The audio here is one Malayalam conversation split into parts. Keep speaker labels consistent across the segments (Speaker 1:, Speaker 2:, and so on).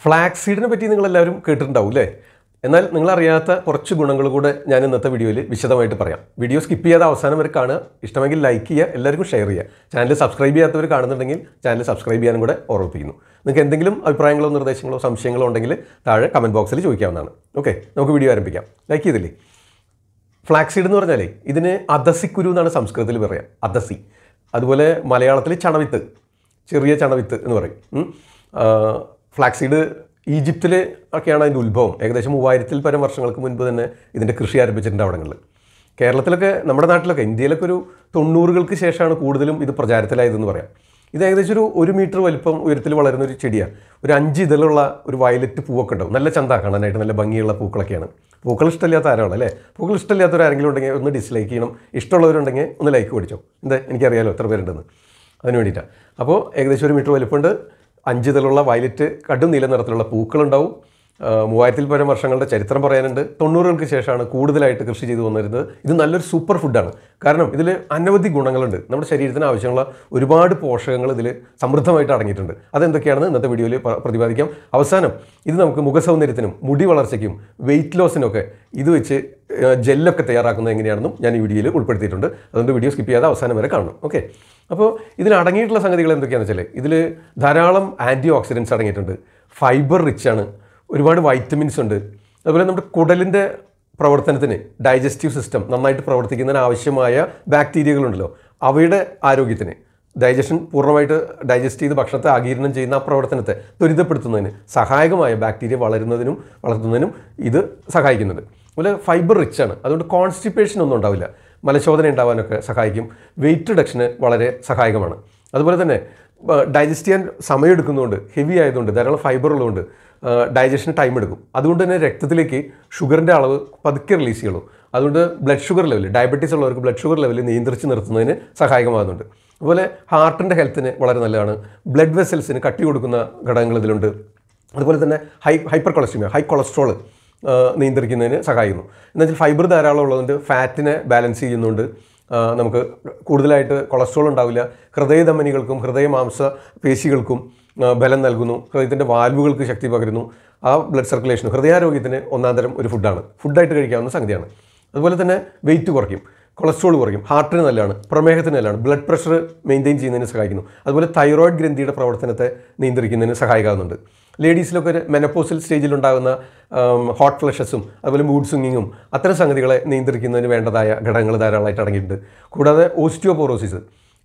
Speaker 1: ഫ്ലാക്സ് സീഡിനെ പറ്റി നിങ്ങളെല്ലാവരും കേട്ടിട്ടുണ്ടാവും അല്ലേ എന്നാൽ നിങ്ങളറിയാത്ത കുറച്ച് ഗുണങ്ങൾ കൂടെ ഞാൻ ഇന്നത്തെ വീഡിയോയിൽ വിശദമായിട്ട് പറയാം വീഡിയോ സ്കിപ്പ് ചെയ്യാതെ അവസാനം വരെ കാണുക ഇഷ്ടമെങ്കിൽ ലൈക്ക് ചെയ്യുക എല്ലാവർക്കും ഷെയർ ചെയ്യുക ചാനൽ സബ്സ്ക്രൈബ് ചെയ്യാത്തവർ കാണുന്നുണ്ടെങ്കിൽ ചാനൽ സബ്സ്ക്രൈബ് ചെയ്യാനും കൂടെ ഓർമ്മിപ്പിക്കുന്നു നിങ്ങൾക്ക് എന്തെങ്കിലും അഭിപ്രായങ്ങളോ നിർദ്ദേശങ്ങളോ സംശയങ്ങളോ ഉണ്ടെങ്കിൽ താഴെ കമൻറ്റ് ബോക്സിൽ ചോദിക്കാവുന്നതാണ് ഓക്കെ നമുക്ക് വീഡിയോ ആരംഭിക്കാം ലൈക്ക് ചെയ്തില്ലേ ഫ്ലാക്സീഡ് എന്ന് പറഞ്ഞാലേ ഇതിന് അദസിക്കുരു എന്നാണ് സംസ്കൃതത്തിൽ പറയാം അദസി അതുപോലെ മലയാളത്തിൽ ചണവിത്ത് ചെറിയ ചണവിത്ത് എന്ന് പറയും ഉം. ആ, ഫ്ലാക്സീഡ് ഈജിപ്തിൽ ഒക്കെയാണ് അതിൻ്റെ ഉത്ഭവം ഏകദേശം മൂവായിരത്തിൽ പരം വർഷങ്ങൾക്ക് മുൻപ് തന്നെ ഇതിൻ്റെ കൃഷി ആരംഭിച്ചിട്ടുണ്ട് അവിടങ്ങളിൽ കേരളത്തിലൊക്കെ നമ്മുടെ നാട്ടിലൊക്കെ ഇന്ത്യയിലൊക്കെ ഒരു തൊണ്ണൂറുകൾക്ക് ശേഷമാണ് കൂടുതലും ഇത് പ്രചാരത്തിലായതെന്ന് പറയാം ഇത് ഏകദേശം ഒരു ഒരു മീറ്റർ വലിപ്പം ഉയരത്തിൽ വളരുന്ന ഒരു ചെടിയാണ് ഒരു അഞ്ച് ഇതളുള്ള ഒരു വയലറ്റ് പൂവൊക്കെ ഉണ്ടാവും നല്ല ചന്ത കാണാനായിട്ട് നല്ല ഭംഗിയുള്ള പൂക്കളൊക്കെയാണ് പൂക്കൾ ഇഷ്ടമില്ലാത്ത ആരാണ് അല്ലേ പൂക്കൾ ഇഷ്ടമില്ലാത്തവർ ആരെങ്കിലും ഉണ്ടെങ്കിൽ ഒന്ന് ഡിസ്ലൈക്ക് ചെയ്യണം ഇഷ്ടമുള്ളവരുണ്ടെങ്കിൽ ഒന്ന് ലൈക്ക് പഠിച്ചോ എന്താ എനിക്കറിയാലോ എത്ര പേരുണ്ടെന്ന് അതിന് വേണ്ടിയിട്ടാണ് അപ്പോൾ ഏകദേശം ഒരു മീറ്റർ വലിപ്പമുണ്ട് അഞ്ച് ഇതളുള്ള വയലറ്റ് കടും നീല നിറത്തിലുള്ള പൂക്കളുണ്ടാവും ആ, മൂവായിരത്തിൽ പരം വർഷങ്ങളുടെ ചരിത്രം പറയാനുണ്ട് തൊണ്ണൂറുകൾക്ക് ശേഷമാണ് കൂടുതലായിട്ട് കൃഷി ചെയ്തു വന്നിരുന്നത് ഇത് നല്ലൊരു സൂപ്പർ ഫുഡാണ് കാരണം ഇതിൽ അനവധി ഗുണങ്ങളുണ്ട് നമ്മുടെ ശരീരത്തിന് ആവശ്യമുള്ള ഒരുപാട് പോഷകങ്ങൾ ഇതിൽ സമൃദ്ധമായിട്ട് അടങ്ങിയിട്ടുണ്ട് അതെന്തൊക്കെയാണെന്ന് ഇന്നത്തെ വീഡിയോയിൽ പ- പ്രതിപാദിക്കാം അവസാനം ഇത് നമുക്ക് മുഖസൗന്ദര്യത്തിനും മുടി വളർച്ചയ്ക്കും വെയിറ്റ് ലോസിനൊക്കെ ഇത് വെച്ച് ആ, ജെല്ലൊക്കെ തയ്യാറാക്കുന്നത് എങ്ങനെയാണെന്നും ഞാൻ ഈ വീഡിയോയിൽ ഉൾപ്പെടുത്തിയിട്ടുണ്ട് അതുകൊണ്ട് വീഡിയോ സ്കിപ്പ് ചെയ്യാതെ അവസാനം വരെ കാണണം ഓക്കെ അപ്പോൾ ഇതിൽ അടങ്ങിയിട്ടുള്ള സംഗതികൾ എന്തൊക്കെയാണെന്ന് വെച്ചാൽ ഇതിൽ ധാരാളം ആൻറ്റി ഓക്സിഡൻസ് അടങ്ങിയിട്ടുണ്ട് ഫൈബർ റിച്ച് ആണ് ഒരുപാട് വൈറ്റമിൻസ് ഉണ്ട് അതുപോലെ നമ്മുടെ കുടലിൻ്റെ പ്രവർത്തനത്തിന് ഡൈജസ്റ്റീവ് സിസ്റ്റം നന്നായിട്ട് പ്രവർത്തിക്കുന്നതിന് ആവശ്യമായ ബാക്ടീരിയകളുണ്ടല്ലോ അവയുടെ ആരോഗ്യത്തിന് ഡൈജഷൻ പൂർണ്ണമായിട്ട് ഡൈജസ്റ്റ് ചെയ്ത് ഭക്ഷണത്തെ ആഗീരണം ചെയ്യുന്ന ആ പ്രവർത്തനത്തെ ത്വരിതപ്പെടുത്തുന്നതിന് സഹായകമായ ബാക്ടീരിയ വളരുന്നതിനും വളർത്തുന്നതിനും ഇത് സഹായിക്കുന്നുണ്ട് അതുപോലെ ഫൈബർ റിച്ച് ആണ് അതുകൊണ്ട് കോൺസ്റ്റിപ്പേഷൻ ഒന്നും ഉണ്ടാവില്ല മലശോധന ഉണ്ടാവാനൊക്കെ സഹായിക്കും വെയിറ്റ് റിഡക്ഷന് വളരെ സഹായകമാണ് അതുപോലെ തന്നെ ഡൈജസ്റ്റ് ചെയ്യാൻ സമയമെടുക്കുന്നതുകൊണ്ട് ഹെവി ആയതുകൊണ്ട് ധാരാളം ഫൈബർ ഉള്ളതുകൊണ്ട് ഡൈജഷന് ടൈം എടുക്കും അതുകൊണ്ട് തന്നെ രക്തത്തിലേക്ക് ഷുഗറിൻ്റെ അളവ് പതുക്കെ റിലീസ് ചെയ്യുള്ളൂ അതുകൊണ്ട് ബ്ലഡ് ഷുഗർ ലെവൽ ഡയബറ്റീസ് ഉള്ളവർക്ക് ബ്ലഡ് ഷുഗർ ലെവൽ നിയന്ത്രിച്ച് നിർത്തുന്നതിന് സഹായകമാകുന്നുണ്ട് അതുപോലെ ഹാർട്ടിൻ്റെ ഹെൽത്തിന് വളരെ നല്ലതാണ് ബ്ലഡ് വെസൽസിന് കട്ടി കൊടുക്കുന്ന ഘടകങ്ങൾ ഇതിലുണ്ട് അതുപോലെ തന്നെ high hypercholesterolemia high cholesterol നിയന്ത്രിക്കുന്നതിന് സഹായിക്കുന്നു എന്നുവെച്ചാൽ ഫൈബർ ധാരാളം ഉള്ളതുകൊണ്ട് ഫാറ്റിനെ ബാലൻസ് ചെയ്യുന്നുണ്ട് ആ, നമുക്ക് കൂടുതലായിട്ട് കൊളസ്ട്രോൾ ഉണ്ടാവില്ല ഹൃദയധമനികൾക്കും ഹൃദയമാംസ പേശികൾക്കും ആ, ബലം നൽകുന്നു ഹൃദയത്തിൻ്റെ വാൽവുകൾക്ക് ശക്തി പകരുന്നു ആ ബ്ലഡ് സർക്കുലേഷനും ഹൃദയാരോഗ്യത്തിന് ഒന്നാം തരം ഒരു ഫുഡാണ് ഫുഡായിട്ട് കഴിക്കാവുന്ന സംഗതിയാണ് അതുപോലെ തന്നെ വെയിറ്റ് കുറയ്ക്കും കൊളസ്ട്രോൾ കുറയ്ക്കും ഹാർട്ടിന് നല്ലതാണ് പ്രമേഹത്തിന് നല്ലതാണ് ബ്ലഡ് പ്രഷർ മെയിൻറ്റെയിൻ ചെയ്യുന്നതിന് സഹായിക്കുന്നു അതുപോലെ തൈറോയിഡ് ഗ്രന്ഥിയുടെ പ്രവർത്തനത്തെ നിയന്ത്രിക്കുന്നതിന് സഹായിക്കാവുന്നുണ്ട് ലേഡീസിലൊക്കെ ഒരു മെനപ്പോസൽ സ്റ്റേജിലുണ്ടാകുന്ന ഹോട്ട് ഫ്ലഷസും അതുപോലെ മൂഡ് സ്വിങ്ങിങ്ങും അത്തരം സംഗതികളെ നിയന്ത്രിക്കുന്നതിന് വേണ്ടതായ ഘടകങ്ങൾ ധാരാളമായിട്ട് അടങ്ങിയിട്ടുണ്ട് കൂടാതെ ഓസ്റ്റിയോപോറോസിസ്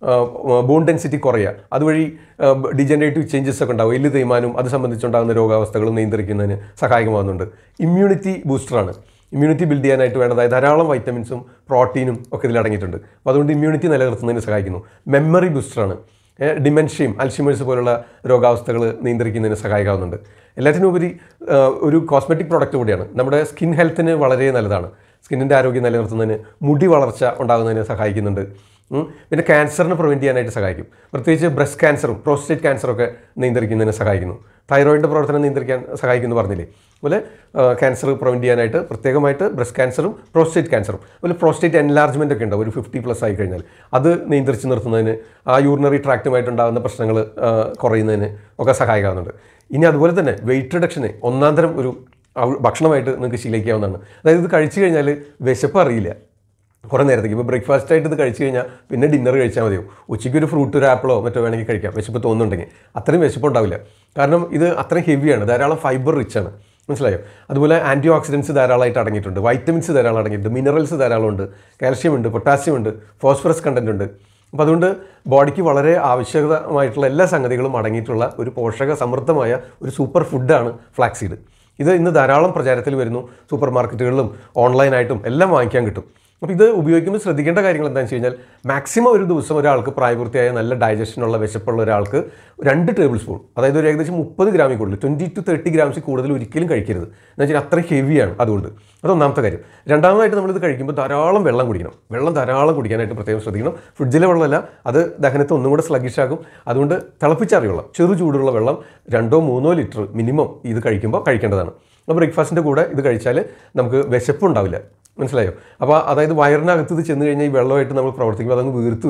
Speaker 1: ബോൺ ഡെൻസിറ്റി കുറയുക അതുവഴി ഡിജനറേറ്റീവ് ചേഞ്ചസ് ഒക്കെ ഉണ്ടാവും എല്ല് തേയ്മാനും അത് സംബന്ധിച്ചുണ്ടാകുന്ന രോഗാവസ്ഥകളും നിയന്ത്രിക്കുന്നതിന് സഹായകമാകുന്നുണ്ട് ഇമ്മ്യൂണിറ്റി ബൂസ്റ്ററാണ് ഇമ്മ്യൂണിറ്റി ബിൽഡ് ചെയ്യാനായിട്ട് വേണ്ടതായ ധാരാളം വൈറ്റമിൻസും പ്രോട്ടീനും ഒക്കെ ഇതിൽ അടങ്ങിയിട്ടുണ്ട് അപ്പോൾ അതുകൊണ്ട് ഇമ്മ്യൂണിറ്റി നിലനിർത്തുന്നതിന് സഹായിക്കുന്നു മെമ്മറി ബൂസ്റ്ററാണ് ഡിമെൻഷ്യയും അൽഷിമേഴ്സ് പോലുള്ള രോഗാവസ്ഥകൾ നിയന്ത്രിക്കുന്നതിന് സഹായകമാകുന്നുണ്ട് എല്ലാറ്റിനുപരി ആ, ഒരു കോസ്മെറ്റിക് പ്രോഡക്റ്റ് കൂടിയാണ് നമ്മുടെ സ്കിൻ ഹെൽത്തിന് വളരെ നല്ലതാണ് സ്കിന്നിൻ്റെ ആരോഗ്യം നിലനിർത്തുന്നതിന് മുടി വളർച്ച ഉണ്ടാകുന്നതിന് സഹായിക്കുന്നുണ്ട് ഉം. പിന്നെ ക്യാൻസറിനെ പ്രിവെൻറ്റ് ചെയ്യാനായിട്ട് സഹായിക്കും പ്രത്യേകിച്ച് ബ്രസ്റ്റ് ക്യാൻസറും പ്രോസ്റ്റേറ്റ് ക്യാൻസറൊക്കെ നിയന്ത്രിക്കുന്നതിന് സഹായിക്കുന്നു തൈറോയിഡിൻ്റെ പ്രവർത്തനം നിയന്ത്രിക്കാൻ സഹായിക്കുന്നു പറഞ്ഞില്ലേ അതുപോലെ ക്യാൻസർ പ്രിവെൻറ്റ് ചെയ്യാനായിട്ട് പ്രത്യേകമായിട്ട് ബ്രസ്റ്റ് ക്യാൻസറും പ്രോസ്റ്റേറ്റ് ക്യാൻസറും അതുപോലെ പ്രോസ്റ്റേറ്റ് എൻലാർജ്മെൻ്റ് ഒക്കെ ഉണ്ടാവും ഒരു ഫിഫ്റ്റി പ്ലസ് ആയി കഴിഞ്ഞാൽ അത് നിയന്ത്രിച്ച് നിർത്തുന്നതിന് ആ യൂറിനറി ട്രാക്റ്റുമായിട്ടുണ്ടാകുന്ന പ്രശ്നങ്ങൾ കുറയുന്നതിന് ഒക്കെ സഹായിക്കാവുന്നുണ്ട് ഇനി അതുപോലെ തന്നെ വെയിറ്റ് റിഡക്ഷന് ഒന്നാം തരം ഒരു ഔ- ഭക്ഷണമായിട്ട് നിങ്ങൾക്ക് ശീലിക്കാവുന്നതാണ് അതായത് ഇത് കഴിച്ചു കഴിഞ്ഞാൽ വിശപ്പ് അറിയില്ല കുറേ നേരത്തേക്ക് ഇപ്പോൾ ബ്രേക്ക്ഫാസ്റ്റ് ആയിട്ട് ഇത് കഴിച്ചു കഴിഞ്ഞാൽ പിന്നെ ഡിന്നർ കഴിച്ചാൽ മതിയോ ഉച്ചയ്ക്ക് ഒരു ഫ്രൂട്ട് ഒരു ആപ്പിളോ മറ്റോ വേണമെങ്കിൽ കഴിക്കാം വിശപ്പ് തോന്നുന്നുണ്ടെങ്കിൽ അത്രയും വിശപ്പ് ഉണ്ടാവില്ല കാരണം ഇത് അത്രയും ഹെവിയാണ് ധാരാളം ഫൈബർ റിച്ച് ആണ് മനസ്സിലായോ അതുപോലെ ആൻറ്റി ഓക്സിഡൻസ് ധാരാളമായിട്ട് അടങ്ങിയിട്ടുണ്ട് വൈറ്റമിൻസ് ധാരാളം അടങ്ങിയിട്ടുണ്ട് മിനറൽസ് ധാരാളം ഉണ്ട് കാൽഷ്യം ഉണ്ട് പൊട്ടാസ്യം ഉണ്ട് ഫോസ്ഫറസ് കണ്ടൻറ് ഉണ്ട് അപ്പോൾ അതുകൊണ്ട് ബോഡിക്ക് വളരെ ആവശ്യകതമായിട്ടുള്ള എല്ലാ സംഗതികളും അടങ്ങിയിട്ടുള്ള ഒരു പോഷക സമൃദ്ധമായ ഒരു സൂപ്പർ ഫുഡാണ് ഫ്ലാക്സീഡ് ഇത് ഇന്ന് ധാരാളം പ്രചാരത്തിൽ വരുന്നു സൂപ്പർ മാർക്കറ്റുകളിലും ഓൺലൈനായിട്ടും എല്ലാം വാങ്ങിക്കാൻ കിട്ടും അപ്പോൾ ഇത് ഉപയോഗിക്കുമ്പോൾ ശ്രദ്ധിക്കേണ്ട കാര്യങ്ങൾ എന്താണെന്ന് വെച്ച് കഴിഞ്ഞാൽ മാക്സിമം ഒരു ദിവസം ഒരാൾക്ക് പ്രായപൂർത്തിയായ നല്ല ഡൈജഷനുള്ള വിശപ്പുള്ള ഒരാൾക്ക് രണ്ട് ടേബിൾ സ്പൂൺ അതായത് ഒരു ഏകദേശം മുപ്പത് ഗ്രാമിൽ കൂടുതൽ ട്വൻറ്റി ടു തേർട്ടി ഗ്രാംസിൽ കൂടുതൽ ഒരിക്കലും കഴിക്കരുത് എന്ന് വെച്ചാൽ അത്ര ഹെവിയാണ് അതുകൊണ്ട് അത് ഒന്നാമത്തെ കാര്യം രണ്ടാമതായിട്ട് നമ്മളിത് കഴിക്കുമ്പോൾ ധാരാളം വെള്ളം കുടിക്കണം വെള്ളം ധാരാളം കുടിക്കാനായിട്ട് പ്രത്യേകം ശ്രദ്ധിക്കണം ഫ്രിഡ്ജിലെ വെള്ളമല്ല അത് ദഹനത്തെ ഒന്നും കൂടെ sluggish ആകും അതുകൊണ്ട് തിളപ്പിച്ചാറിയ വെള്ളം ചെറു ചൂടുള്ള വെള്ളം രണ്ടോ മൂന്നോ ലിറ്റർ മിനിമം ഇത് കഴിക്കുമ്പോൾ കഴിക്കേണ്ടതാണ് അപ്പോൾ ബ്രേക്ക്ഫാസ്റ്റിൻ്റെ കൂടെ ഇത് കഴിച്ചാൽ നമുക്ക് വിശപ്പുണ്ടാവില്ല മനസ്സിലായോ അപ്പോൾ അതായത് വയറിനകത്ത് ഇത് ചെന്ന് കഴിഞ്ഞാൽ ഈ വെള്ളമായിട്ട് നമ്മൾ പ്രവർത്തിക്കുമ്പോൾ അതങ്ങ് വീർത്ത് വരും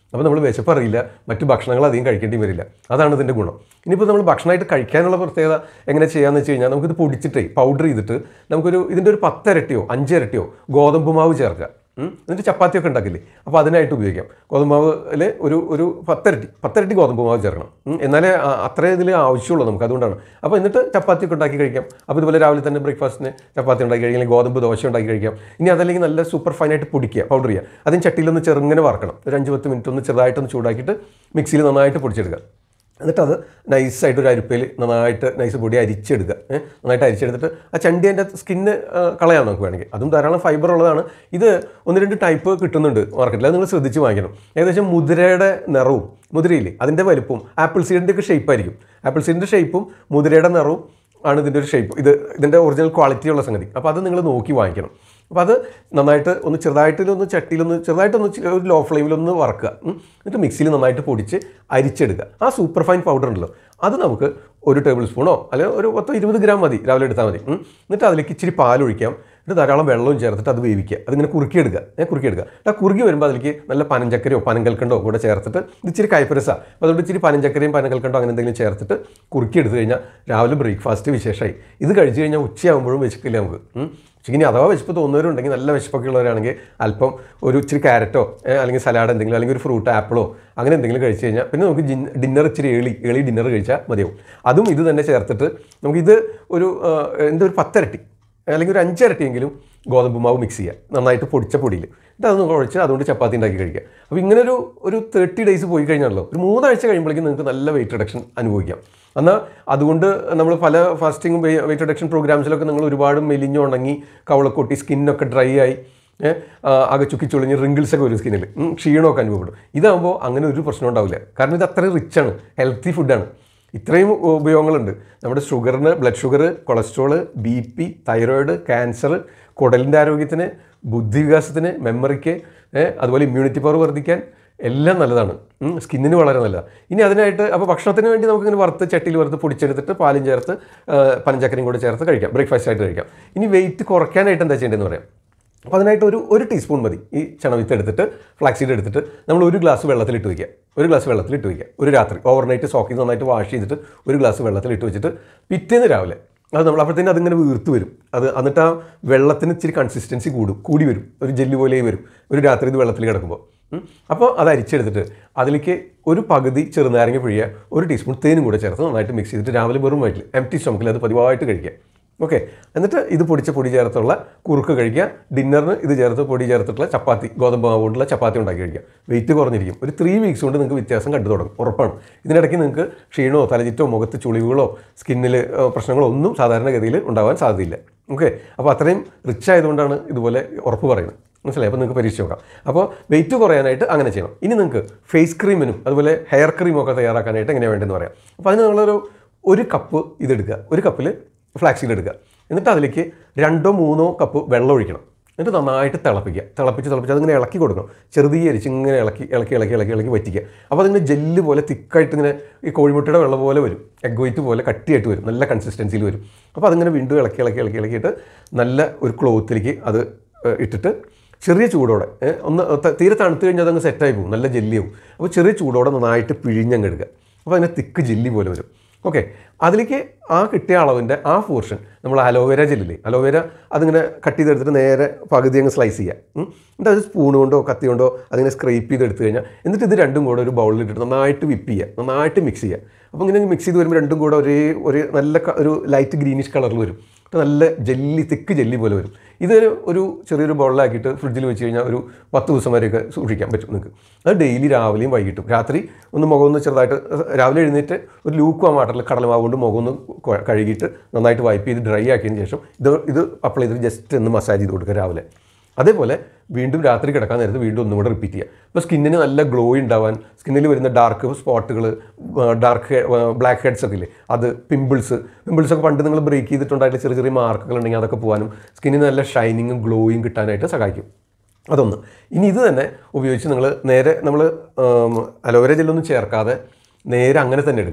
Speaker 1: അപ്പോൾ നമ്മൾ വിശപ്പ് അറിയില്ല മറ്റു ഭക്ഷണങ്ങൾ അധികം കഴിക്കേണ്ടി വരില്ല അതാണ് ഇതിൻ്റെ ഗുണം ഇനിയിപ്പോൾ നമ്മൾ ഭക്ഷണമായിട്ട് കഴിക്കാനുള്ള പ്രത്യേകത എങ്ങനെ ചെയ്യാമെന്ന് വെച്ച് കഴിഞ്ഞാൽ നമുക്കിത് പൊടിച്ചിട്ടേ പൗഡർ ചെയ്തിട്ട് നമുക്കൊരു ഇതിൻ്റെ ഒരു പത്തരട്ടിയോ അഞ്ചരട്ടിയോ ഗോതമ്പ് മാവ് ചേർക്കുക ഉം. എന്നിട്ട് ചപ്പാത്തിയൊക്കെ ഉണ്ടാക്കില്ലേ അപ്പോൾ അതിനായിട്ട് ഉപയോഗിക്കാം ഗോതമ്പ് മാവിൽ ഒരു ഒരു പത്തരട്ടി പത്തരട്ടി ഗോതമ്പ് മാവ് ചേർക്കണം ഉം. എന്നാലേ ആ- അത്രേ ഇതിൽ ആവശ്യമുള്ളൂ നമുക്ക് അതുകൊണ്ടാണ് അപ്പോൾ എന്നിട്ട് ചപ്പാത്തിയൊക്കെ ഉണ്ടാക്കി കഴിക്കാം അപ്പോൾ ഇതുപോലെ രാവിലെ തന്നെ ബ്രേക്ക്ഫാസ്റ്റിന് ചപ്പാത്തി ഉണ്ടാക്കി കഴിക്കാം അല്ലെങ്കിൽ ഗോതമ്പ് ദോശ ഉണ്ടാക്കി കഴിക്കാം ഇനി അതല്ലെങ്കിൽ നല്ല സൂപ്പർ ഫൈനായിട്ട് പൊടിക്കുക പൗഡർ ചെയ്യുക അതിന് ചട്ടിയിലൊന്ന് ചെറുങ്ങനെ വറക്കണം ഒരു അഞ്ച് പത്ത് മിനിറ്റ് ഒന്ന് ചെറുതായിട്ടൊന്ന് ചൂടാക്കിയിട്ട് മിക്സിയിൽ നന്നായിട്ട് പൊടിച്ചെടുക്കുക എന്നിട്ട് അത് നൈസായിട്ട് ഒരു അരിപ്പയിൽ നന്നായിട്ട് നൈസ് പൊടി അരിച്ചെടുക്കുക ഏ? നന്നായിട്ട് അരിച്ചെടുത്തിട്ട് ആ ചണ്ടിൻ്റെ സ്കിന്ന് കളയാം നമുക്ക് വേണമെങ്കിൽ അതും ധാരാളം ഫൈബർ ഉള്ളതാണ് ഇത് ഒന്ന് രണ്ട് ടൈപ്പ് കിട്ടുന്നുണ്ട് മാർക്കറ്റിൽ അത് നിങ്ങൾ ശ്രദ്ധിച്ച് വാങ്ങിക്കണം ഏകദേശം മുതിരയുടെ നിറവും മുതിരയില്ലേ അതിൻ്റെ വലുപ്പവും ആപ്പിൾ സീഡിൻ്റെ ഒക്കെ ഷേപ്പായിരിക്കും ആപ്പിൾ സീഡിൻ്റെ ഷേപ്പും മുതിരയുടെ നിറവും ആണ് ഇതിൻ്റെ ഒരു ഷേപ്പ് ഇത് ഇതിൻ്റെ ഒറിജിനൽ ക്വാളിറ്റി ഉള്ള സംഗതി അപ്പോൾ അത് നിങ്ങൾ നോക്കി വാങ്ങിക്കണം അപ്പോൾ അത് നന്നായിട്ട് ഒന്ന് ചെറുതായിട്ടൊന്ന് ചട്ടിയിലൊന്ന് ചെറുതായിട്ടൊന്ന് ചി- ഒരു ലോ ഫ്ലെയിമിലൊന്ന് വറക്കുക ഉം. എന്നിട്ട് മിക്സിയിൽ നന്നായിട്ട് പൊടിച്ച് അരിച്ചെടുക്കുക ആ സൂപ്പർ ഫൈൻ പൗഡർ ഉണ്ടല്ലോ അത് നമുക്ക് ഒരു ടേബിൾ സ്പൂണോ അല്ലെങ്കിൽ ഒരു പത്തോ ഇരുപത് ഗ്രാം മതി രാവിലെ എടുത്താൽ മതി ഉം. എന്നിട്ട് അതിലേക്ക് ഇച്ചിരി പാലൊഴിക്കാം എന്നിട്ട് ധാരാളം വെള്ളവും ചേർത്തിട്ട് അത് വേവിക്കുക അതിങ്ങനെ കുറുക്കിയെടുക്കുക ഏ കുറുക്കിയെടുക്കുക ആ കുറുക്കി വരുമ്പോൾ അതിലേക്ക് നല്ല പനഞ്ചക്കരയോ പനങ്കൽക്കണ്ടോ കൂടെ ചേർത്തിട്ട് ഇത് ഇച്ചിരി കൈപ്പരസ അപ്പോൾ അതുകൊണ്ട് ഇച്ചിരി പനഞ്ചക്കരയും പനങ്കൽക്കണ്ടോ അങ്ങനെ എന്തെങ്കിലും ചേർത്തിട്ട് കുറുക്കി എടുത്തു കഴിഞ്ഞാൽ രാവിലെ ബ്രേക്ക്ഫാസ്റ്റ് വിശേഷമായി ഇത് കഴിച്ചു കഴിഞ്ഞാൽ ഉച്ചയാകുമ്പോഴും വിശക്കില്ല നമുക്ക് ഉം. ഉച്ചയ്ക്ക് ഇനി അഥവാ വിശപ്പ് തോന്നുന്നവരുണ്ടെങ്കിൽ നല്ല വിശപ്പൊക്കെ ഉള്ളവരാണെങ്കിൽ അല്പം ഒരു ഇച്ചിരി ക്യാരറ്റോ ഏ, അല്ലെങ്കിൽ സലാഡ് എന്തെങ്കിലും അല്ലെങ്കിൽ ഒരു ഫ്രൂട്ട് ആപ്പിളോ അങ്ങനെ എന്തെങ്കിലും കഴിച്ച് കഴിഞ്ഞാൽ പിന്നെ നമുക്ക് ഡിന്നർ ഇച്ചിരി ഏളി ഏളി ഡിന്നർ കഴിച്ചാൽ മതിയാവും അതും ഇത് തന്നെ ചേർത്തിട്ട് നമുക്കിത് ഒരു ആ, എന്താ ഒരു പത്തരട്ടി അല്ലെങ്കിൽ ഒരു അഞ്ചരട്ടിയെങ്കിലും ഗോതമ്പ് മാവ് മിക്സ് ചെയ്യുക നന്നായിട്ട് പൊടിച്ച പൊടിയിൽ എന്നിട്ട് അതൊന്ന് കുഴച്ച് അതുകൊണ്ട് ചപ്പാത്തി ഉണ്ടാക്കി കഴിക്കുക അപ്പോൾ ഇങ്ങനെ ഒരു ഒരു തേർട്ടി ഡേയ്സ് പോയി കഴിഞ്ഞാണല്ലോ ഒരു മൂന്നാഴ്ച കഴിയുമ്പോഴേക്കും നിങ്ങൾക്ക് നല്ല വെയിറ്റ് റിഡക്ഷൻ അനുഭവിക്കാം എന്നാൽ അതുകൊണ്ട് നമ്മൾ പല ഫാസ്റ്റിംഗ് വെയിറ്റ് റിഡക്ഷൻ പ്രോഗ്രാംസിലൊക്കെ നിങ്ങൾ ഒരുപാട് മെലിഞ്ഞുണങ്ങി കവളക്കൊട്ടി സ്കിന്നൊക്കെ ഡ്രൈ ആയി ഏ, ആ, ആകെ ചുക്കി ചുളിഞ്ഞ് റിങ്കിൾസ് ഒക്കെ വരും സ്കിന്നിൽ ക്ഷീണമൊക്കെ അനുഭവപ്പെടും ഇതാകുമ്പോൾ അങ്ങനെ ഒരു പ്രശ്നം ഉണ്ടാവില്ല കാരണം ഇത് അത്രയും റിച്ചാണ് ഹെൽത്തി ഫുഡാണ് ഇത്രയും ഉപയോഗങ്ങളുണ്ട് നമ്മുടെ ഷുഗറിന് blood sugar cholesterol B P thyroid cancer കുടലിൻ്റെ ആരോഗ്യത്തിന് ബുദ്ധിവികാസത്തിന് മെമ്മറിക്ക് ഏ, അതുപോലെ ഇമ്മ്യൂണിറ്റി പവർ വർദ്ധിക്കാൻ എല്ലാം നല്ലതാണ് ഉം, സ്കിന്നിന് വളരെ നല്ലതാണ് ഇനി അതിനായിട്ട് അപ്പോൾ ഭക്ഷണത്തിന് വേണ്ടി നമുക്കിങ്ങനെ വറുത്ത് ചട്ടിയിൽ വറുത്ത് പൊടിച്ചെടുത്തിട്ട് പാലും ചേർത്ത് ആ, പനഞ്ചക്കരയും കൂടെ ചേർത്ത് കഴിക്കാം ബ്രേക്ക്ഫാസ്റ്റ് ആയിട്ട് കഴിക്കാം ഇനി വെയിറ്റ് കുറയ്ക്കാനായിട്ട് എന്താ ചെയ്യേണ്ടതെന്ന് പറയാം അപ്പോൾ അതിനായിട്ട് ഒരു ഒരു ടീസ്പൂൺ മതി ഈ ചണവിത്ത് എടുത്തിട്ട് ഫ്ലാക്സീഡ് എടുത്തിട്ട് നമ്മൾ ഒരു ഗ്ലാസ് വെള്ളത്തിലിട്ട് വയ്ക്കുക ഒരു ഗ്ലാസ് വെള്ളത്തിലിട്ട് വയ്ക്കുക ഒരു രാത്രി ഓവർനൈറ്റ് സോക്ക് ചെയ്ത് നന്നായിട്ട് വാഷ് ചെയ്തിട്ട് ഒരു ഗ്ലാസ് വെള്ളത്തിലിട്ട് വെച്ചിട്ട് പിറ്റേന്ന് രാവിലെ അത് നമ്മൾ അപ്പോഴത്തേനും അതിങ്ങനെ വീർത്ത് വരും അത് എന്നിട്ട് ആ വെള്ളത്തിന് ഇച്ചിരി കൺസിസ്റ്റൻസി കൂടും കൂടി വരും ഒരു ജെല്ലി പോലെ വരും ഒരു രാത്രി ഇത് വെള്ളത്തിൽ കിടക്കുമ്പോൾ ഉം. അപ്പോൾ അത് അരിച്ചെടുത്തിട്ട് അതിലേക്ക് ഒരു പകുതി ചെറുനാരങ്ങ പിഴിയുക ഒരു ടീസ്പൂൺ തേനും കൂടെ ചേർത്ത് നന്നായിട്ട് മിക്സ് ചെയ്തിട്ട് രാവിലെ വെറും വയറ്റിൽ എം ടി സ്റ്റൊമക്കിൽ അത് പതിവായിട്ട് കഴിക്കുക ഓക്കെ എന്നിട്ട് ഇത് പൊടിച്ച പൊടി ചേർത്തുള്ള കുറുക്ക് കഴിക്കുക ഡിന്നറിന് ഇത് ചേർത്ത് പൊടി ചേർത്തിട്ടുള്ള ചപ്പാത്തി ഗോതമ്പ് മാവ് കൊണ്ടുള്ള ചപ്പാത്തി ഉണ്ടാക്കി കഴിക്കുക വെയിറ്റ് കുറഞ്ഞിരിക്കും ഒരു ത്രീ വീക്സ് കൊണ്ട് നിങ്ങൾക്ക് വ്യത്യാസം കണ്ടു തുടങ്ങും ഉറപ്പാണ് ഇതിനിടയ്ക്ക് നിങ്ങൾക്ക് ക്ഷീണമോ തലചിറ്റോ മുഖത്ത് ചുളിവുകളോ സ്കിന്നിൽ പ്രശ്നങ്ങളോ ഒന്നും സാധാരണഗതിയിൽ ഉണ്ടാവാൻ സാധ്യതയില്ല ഓക്കെ അപ്പോൾ അത്രയും റിച്ച് ആയതുകൊണ്ടാണ് ഇതുപോലെ ഉറപ്പ് പറയുന്നത് മനസ്സിലായി അപ്പോൾ നിങ്ങൾക്ക് പരീക്ഷിച്ച് നോക്കാം അപ്പോൾ വെയിറ്റ് കുറയാനായിട്ട് അങ്ങനെ ചെയ്യണം ഇനി നിങ്ങൾക്ക് ഫേസ് ക്രീമിനും അതുപോലെ ഹെയർ ക്രീമും ഒക്കെ തയ്യാറാക്കാനായിട്ട് എങ്ങനെയാണ് വേണ്ടതെന്ന് പറയാം അപ്പോൾ അതിന് നിങ്ങളൊരു ഒരു കപ്പ് ഇതെടുക്കുക ഒരു കപ്പിൽ ഫ്ലാക്സീഡ് എടുക്കുക എന്നിട്ട് അതിലേക്ക് രണ്ടോ മൂന്നോ കപ്പ് വെള്ളം ഒഴിക്കണം എന്നിട്ട് നന്നായിട്ട് തിളപ്പിക്കുക തിളപ്പിച്ച് തിളപ്പിച്ച് അതിങ്ങനെ ഇളക്കി കൊടുക്കണം ചെറുതീ അരിച്ച് ഇങ്ങനെ ഇളക്കി ഇളക്കി ഇളക്കി ഇളക്കി ഇളക്കി വറ്റിക്കുക അപ്പോൾ അതിങ്ങനെ ജെല്ല് പോലെ തിക്കായിട്ട് ഇങ്ങനെ ഈ കോഴിമുട്ടയുടെ വെള്ളം പോലെ വരും എഗ് വൈറ്റ് പോലെ കട്ടിയായിട്ട് വരും നല്ല കൺസിസ്റ്റൻസിയിൽ വരും അപ്പോൾ അതിങ്ങനെ വീണ്ടും ഇളക്കി ഇളക്കി ഇളക്കി ഇളക്കിയിട്ട് നല്ല ഒരു ക്ലോത്തിലേക്ക് അത് ഏഹ്, ഇട്ടിട്ട് ചെറിയ ചൂടോടെ ഏ, ഒന്ന് ത- തീരെ തണുത്ത് കഴിഞ്ഞാൽ അതങ്ങ് സെറ്റായി പോകും നല്ല ജെല്ലിയാവും അപ്പോൾ ചെറിയ ചൂടോടെ നന്നായിട്ട് പിഴിഞ്ഞങ്ങ് എടുക്കുക അപ്പോൾ അതിന് തിക്ക് ജെല്ലി പോലെ വരും ഓക്കെ അതിലേക്ക് ആ കിട്ടിയ അളവിൻ്റെ ആ പോർഷൻ നമ്മൾ അലോവേര ജെല്ലില്ലേ അലോവേര അതിങ്ങനെ കട്ട് ചെയ്തെടുത്തിട്ട് നേരെ പകുതി അങ്ങ് സ്ലൈസ് ചെയ്യുക ഉം. എന്നിട്ട് അത് സ്പൂൺ കൊണ്ടോ കത്തി കൊണ്ടോ അതിങ്ങനെ സ്ക്രേപ്പ് ചെയ്തെടുത്ത് കഴിഞ്ഞാൽ എന്നിട്ട് ഇത് രണ്ടും കൂടെ ഒരു ബൗളിൽ ഇട്ടിട്ട് നന്നായിട്ട് വിപ്പ് ചെയ്യുക നന്നായിട്ട് മിക്സ് ചെയ്യുക അപ്പോൾ ഇങ്ങനെ മിക്സ് ചെയ്ത് വരുമ്പോൾ രണ്ടും കൂടെ ഒരേ ഒരു നല്ല ക- ഒരു ലൈറ്റ് ഗ്രീനിഷ് കളറിൽ വരും എന്നിട്ട് നല്ല ജെല്ലി തിക്ക് ജെല്ലി പോലെ വരും ഇതൊരു ഒരു ചെറിയൊരു ബൗളിലാക്കിയിട്ട് ഫ്രിഡ്ജിൽ വെച്ച് കഴിഞ്ഞാൽ ഒരു പത്ത് ദിവസം വരെയൊക്കെ സൂക്ഷിക്കാൻ പറ്റും നിങ്ങൾക്ക് അത് ഡെയിലി രാവിലെയും വൈകിട്ടും രാത്രി ഒന്ന് മുഖം ഒന്ന് ചെറുതായിട്ട് രാവിലെ എഴുന്നേറ്റ് ഒരു ലൂക്ക് ആ വാട്ടറിൽ കടലമാവ് കൊണ്ട് മുഖം ഒന്ന് കൊ- കഴുകിയിട്ട് നന്നായിട്ട് വൈപ്പ് ചെയ്ത് ഡ്രൈ ആക്കിയതിന് ശേഷം ഇത് ഇത് അപ്ലൈ ചെയ്തിട്ട് ജസ്റ്റ് ഒന്ന് മസാജ് ചെയ്ത് കൊടുക്കുക രാവിലെ അതേപോലെ വീണ്ടും രാത്രി കിടക്കാൻ നേരത്ത് വീണ്ടും ഒന്നും കൂടെ റിപ്പീറ്റ് ചെയ്യുക അപ്പോൾ സ്കിന്നിന് നല്ല ഗ്ലോ ഉണ്ടാവാൻ സ്കിന്നിൽ വരുന്ന ഡാർക്ക് സ്പോട്ടുകൾ ഡാർക്ക് ബ്ലാക്ക് ഹെഡ്സ് ഒക്കെ ഇല്ലേ അത് പിമ്പിൾസ് പിമ്പിൾസ് ഒക്കെ പണ്ട് നിങ്ങൾ ബ്രേക്ക് ചെയ്തിട്ടുണ്ടായിട്ട് ചെറിയ ചെറിയ മാർക്കുകൾ ഉണ്ടെങ്കിൽ അതൊക്കെ പോകാനും സ്കിന്നിന് നല്ല ഷൈനിങ്ങും ഗ്ലോയും കിട്ടാനായിട്ട് സഹായിക്കും അതൊന്ന് ഇനി ഇത് തന്നെ ഉപയോഗിച്ച് നിങ്ങൾ നേരെ നമ്മൾ അലോവേര ജെല്ലൊന്നും ചേർക്കാതെ നേരെ അങ്ങനെ തന്നെ എടുക്കുക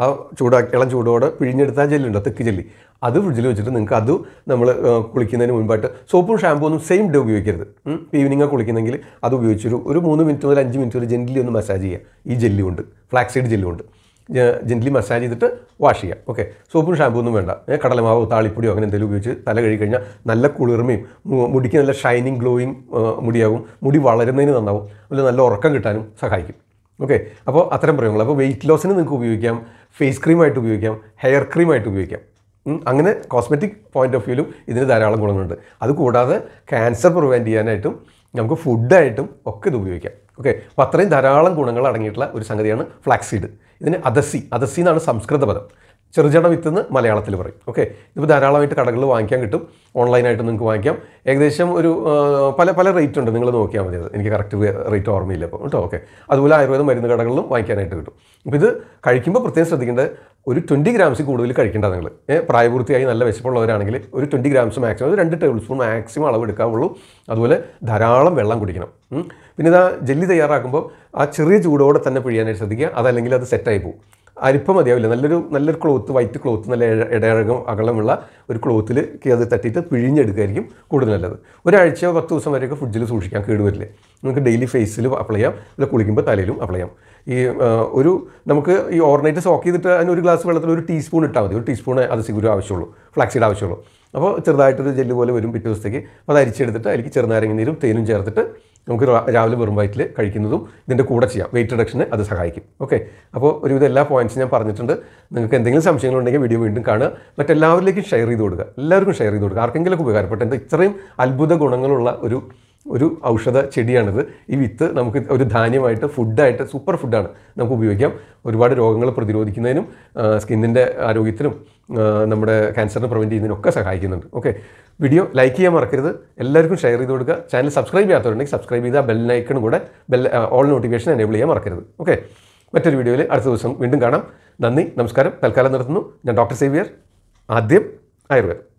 Speaker 1: ആ ചൂടാക്കി ഇളം ചൂടോടെ പിഴിഞ്ഞെടുത്ത ജെല്ലുണ്ട് തെക്ക് ജെല്ലി അത് ഫ്രിഡ്ജിൽ വെച്ചിട്ട് നിങ്ങൾക്ക് അത് നമ്മൾ കുളിക്കുന്നതിന് മുൻപായിട്ട് സോപ്പും ഷാമ്പൂ ഒന്നും സെയിം ഡേ ഉപയോഗിക്കരുത് ഈവനിങ് കുളിക്കുന്നെങ്കിൽ അത് ഉപയോഗിച്ചൊരു ഒരു മൂന്ന് മിനിറ്റ് മുതൽ അഞ്ച് മിനിറ്റ് വരെ ജെന്റിലി ഒന്ന് മസാജ് ചെയ്യുക ഈ ജെല്ലി കൊണ്ട് ഫ്ലാക്സൈഡ് ജെല്ലി കൊണ്ട് ജെന്റിലി മസാജ് ചെയ്തിട്ട് വാഷ് ചെയ്യാം ഓക്കെ സോപ്പും ഷാമ്പൂ ഒന്നും വേണ്ട ഏ, കടലമാവോ താളിപ്പൊടിയോ അങ്ങനെ എന്തെങ്കിലും ഉപയോഗിച്ച് തല കഴുകി കഴിഞ്ഞാൽ നല്ല കുളിർമയും മു- മുടിക്ക് നല്ല ഷൈനിങ് ഗ്ലോയിങ് മുടിയാകും മുടി വളരുന്നതിന് നന്നാവും അതുപോലെ നല്ല ഉറക്കം കിട്ടാനും സഹായിക്കും ഓക്കെ അപ്പോൾ അത്തരം പ്രയോഗങ്ങൾ അപ്പോൾ വെയിറ്റ് ലോസിന് നിങ്ങൾക്ക് ഉപയോഗിക്കാം ഫേസ് ക്രീമായിട്ട് ഉപയോഗിക്കാം ഹെയർ ക്രീമായിട്ട് ഉപയോഗിക്കാം ഉം, അങ്ങനെ കോസ്മെറ്റിക് പോയിന്റ് ഓഫ് വ്യൂവിലും ഇതിന് ധാരാളം ഗുണങ്ങളുണ്ട് അതുകൂടാതെ ക്യാൻസർ പ്രിവെൻറ്റ് ചെയ്യാനായിട്ടും നമുക്ക് ഫുഡായിട്ടും ഒക്കെ ഇത് ഉപയോഗിക്കാം ഓക്കെ അപ്പോൾ അത്രയും ധാരാളം ഗുണങ്ങൾ അടങ്ങിയിട്ടുള്ള ഒരു സംഗതിയാണ് ഫ്ലാക്സീഡ് ഇതിന് അദസി അദസി എന്നാണ് സംസ്കൃത പദം ചെറുചട വിത്ത് എന്ന് മലയാളത്തിൽ പറയും ഓക്കെ ഇതിപ്പോൾ ധാരാളമായിട്ട് കടകളിൽ വാങ്ങിക്കാൻ കിട്ടും ഓൺലൈനായിട്ട് നിങ്ങൾക്ക് വാങ്ങിക്കാം ഏകദേശം ഒരു ആ, പല പല റേറ്റ് ഉണ്ട് നിങ്ങൾ നോക്കിയാൽ മതി അത് എനിക്ക് കറക്റ്റ് റേറ്റ് ഓർമ്മയില്ല അപ്പോൾ കേട്ടോ ഓക്കെ അതുപോലെ ആയുർവേദ മരുന്ന് കടകളിലും വാങ്ങിക്കാനായിട്ട് കിട്ടും അപ്പോൾ ഇത് കഴിക്കുമ്പോൾ പ്രത്യേകം ശ്രദ്ധിക്കേണ്ടത് ഒരു ട്വൻറ്റി ഗ്രാംസിൽ കൂടുതൽ കഴിക്കേണ്ട നിങ്ങൾ പ്രായപൂർത്തിയായി നല്ല വിശപ്പുള്ളവരാണെങ്കിൽ ഒരു ട്വൻറ്റി ഗ്രാംസ് മാക്സിമം ഒരു രണ്ട് ടേബിൾ സ്പൂൺ മാക്സിമം അളവ് എടുക്കാവുള്ളൂ അതുപോലെ ധാരാളം വെള്ളം കുടിക്കണം ഉം. പിന്നെ ഇതാ ജെല്ലി തയ്യാറാക്കുമ്പോൾ ആ ചെറിയ ചൂടോടെ തന്നെ പിഴിയാനായിട്ട് ശ്രദ്ധിക്കുക അതല്ലെങ്കിൽ അത് സെറ്റായി പോകും അരിപ്പം മതിയാവില്ല നല്ലൊരു നല്ലൊരു ക്ലോത്ത് വൈറ്റ് ക്ലോത്ത് നല്ല ഇഴ- ഇടയഴകം അകലമുള്ള ഒരു ക്ലോത്തിൽ അത് തട്ടിയിട്ട് പിഴിഞ്ഞെടുക്കുകയായിരിക്കും കൂടുതൽ നല്ലത് ഒരാഴ്ചയോ പത്ത് ദിവസം വരെയൊക്കെ ഫ്രിഡ്ജിൽ സൂക്ഷിക്കാം കേടുവരില്ലേ നമുക്ക് ഡെയിലി ഫേസിൽ അപ്ലൈ ചെയ്യാം അല്ല കുളിക്കുമ്പോൾ തലയിലും അപ്ലൈ ചെയ്യാം ഈ ആ, ഒരു നമുക്ക് ഈ ഓവർനൈറ്റ് സോക്ക് ചെയ്തിട്ട് അതിന് ഒരു ഗ്ലാസ് വെള്ളത്തിൽ ഒരു ടീസ്പൂൺ ഇട്ടാൽ മതി ഒരു ടീസ്പൂൺ അത് സിഗുരു ആവശ്യമുള്ളൂ ഫ്ലാക്സീഡ് ആവശ്യമുള്ളൂ അപ്പോൾ ചെറുതായിട്ടൊരു ജെല്ല് പോലെ വരും പിറ്റേ ദിവസത്തേക്ക് അപ്പോൾ അത് അരിച്ചെടുത്തിട്ട് അതിലേക്ക് ചെറുനാരങ്ങ നീരും തേനും ചേർത്തിട്ട് നമുക്ക് രാ- രാവിലെ വെറും വയറ്റിൽ കഴിക്കുന്നതും ഇതിൻ്റെ കൂടെ ചെയ്യാം വെയിറ്റ് റിഡക്ഷന് അത് സഹായിക്കും ഓക്കെ അപ്പോൾ ഒരുവിധം എല്ലാ പോയിന്റ്സും ഞാൻ പറഞ്ഞിട്ടുണ്ട് നിങ്ങൾക്ക് എന്തെങ്കിലും സംശയങ്ങളുണ്ടെങ്കിൽ വീഡിയോ വീണ്ടും കാണുക മറ്റെല്ലാവരിലേക്കും ഷെയർ ചെയ്ത് കൊടുക്കുക എല്ലാവർക്കും ഷെയർ ചെയ്ത് കൊടുക്കുക ആർക്കെങ്കിലും ഉപകാരപ്പെട്ട എന്താ ഇത്രയും അത്ഭുത ഗുണങ്ങളുള്ള ഒരു ഒരു ഔഷധ ചെടിയാണിത് ഈ വിത്ത് നമുക്ക് ഒരു ധാന്യമായിട്ട് ഫുഡായിട്ട് സൂപ്പർ ഫുഡാണ് നമുക്ക് ഉപയോഗിക്കാം ഒരുപാട് രോഗങ്ങൾ പ്രതിരോധിക്കുന്നതിനും സ്കിന്നിൻ്റെ ആരോഗ്യത്തിനും ആ, നമ്മുടെ ക്യാൻസറിനെ പ്രിവെൻറ്റ് ചെയ്യുന്നതിനും ഒക്കെ സഹായിക്കുന്നുണ്ട് ഓക്കെ വീഡിയോ ലൈക്ക് ചെയ്യാൻ മറക്കരുത് എല്ലാവർക്കും ഷെയർ ചെയ്ത് കൊടുക്കുക ചാനൽ സബ്സ്ക്രൈബ് ചെയ്യാത്തവരുണ്ടെങ്കിൽ സബ്സ്ക്രൈബ് ചെയ്താൽ ബെൽ ഐക്കണും കൂടെ ബെൽ ഓൾ നോട്ടിഫിക്കേഷൻ എനേബിൾ ചെയ്യാൻ മറക്കരുത് ഓക്കെ മറ്റൊരു വീഡിയോയിൽ അടുത്ത ദിവസം വീണ്ടും കാണാം നന്ദി നമസ്കാരം തൽക്കാലം നിർത്തുന്നു ഞാൻ ഡോക്ടർ സേവിയർ ആദ്യം ആയുർവേദം